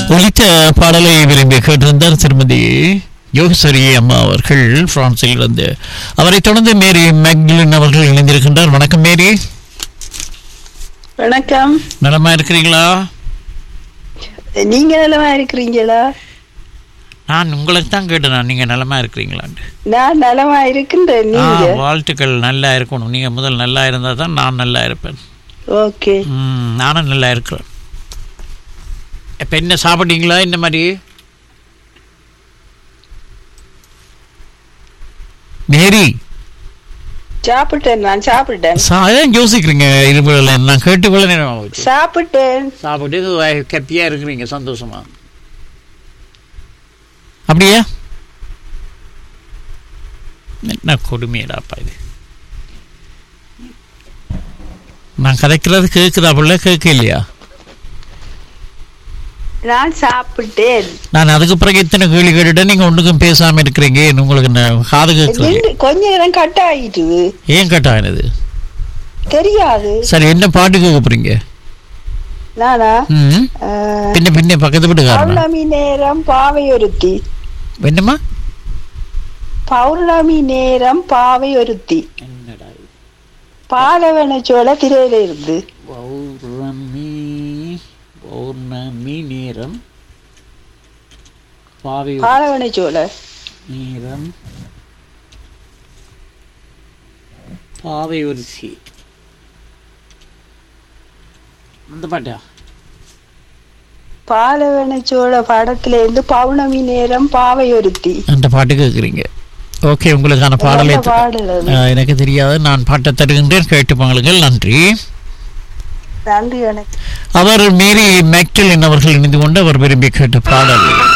ஒலித்த பாடலை விரும்பி கேட்டிருந்தார் திருமதி யோகேஸ்வரி அம்மா அவர்கள் பிரான்சில் இருந்து அவரை தொடர்ந்து மேரி மேக்லின் அவர்கள் இணைந்திருக்கின்றார் வணக்கம் மேரி வணக்கம் நலமா இருக்கிறீங்களா நீங்க நலமா இருக்கிறீங்களா நான் உங்களுக்கு தான் கேட்டேன் நீங்க நலமா இருக்கிறீங்களான்னு நான் நலமா இருக்கின்றேன் ஆ, நீங்க வாழ்த்துக்கள் நல்லா இருக்கணும் நீங்க முதல் நல்லா இருந்தா தான் நான் நல்லா இருப்பேன் ஓகே ம், நானும் நல்லா இருக்கிறேன் இப்போ என்ன சாப்பிட்டீங்களா இந்த மாதிரி மேரி சாப்பிட்டேன் நான் சாப்பிட்டேன் சா- அதான் யோசிக்கிறீங்க இருபதுல நான் கேட்டு கொள்ள நேரம் ஆகுச்சு சாப்பிட்டேன் சாப்பிட்டு கப்பியா இருக்கிறீங்க சந்தோஷமா அப்படியா என்ன கொடுமையடாப்பா இது நான் கதைக்கிறது கேட்குதாப்புல கேட்க இல்லையா நான் சாப்பிட்டேன் நான் அதுக்கு பிறகு இத்தனை கேள்வி கேட்டுட்டேன் நீங்க ஒன்றுக்கும் பேசாம இருக்கிறீங்க உங்களுக்கு என்ன காது கேட்கல நின்று கொஞ்ச நேரம் கட் ஆயிட்டு ஏன் கட்டாயினது தெரியாது சரி என்ன பாட்டு கேட்க போறீங்க நானா ம் அஹ், பின்ன பின்ன பக்கத்து வீட்டுக்காரனா பௌர்ணமி நேரம் பாவை ஒருத்தி என்னம்மா பௌர்ணமி நேரம் பாவை ஒருத்தி என்னடா பாலவன சோழ திரையில இருந்து பௌர்ணமி பௌர்ணமி நேரம் பாவை பாலவன சோழ நேரம் பாவை ஒரிசி அந்த பாட்டா பாலவன சோழ படத்துல இருந்து பௌர்ணமி நேரம் பாவை ஒருத்தி அந்த பாட்டு கேட்குறீங்க ஓகே உங்களுக்கான பாடலை நல்ல பாடல் அது. ஆ, எனக்கு தெரியாது நான் பாட்டை தருகின்றேன் கேட்டு பாங்களுங்கள் நன்றி நன்றி வணக்கம் அவர் மேரி மேக்டலின் அவர்கள் இணைந்து கொண்டு அவர் விரும்பி கேட்ட பாடல்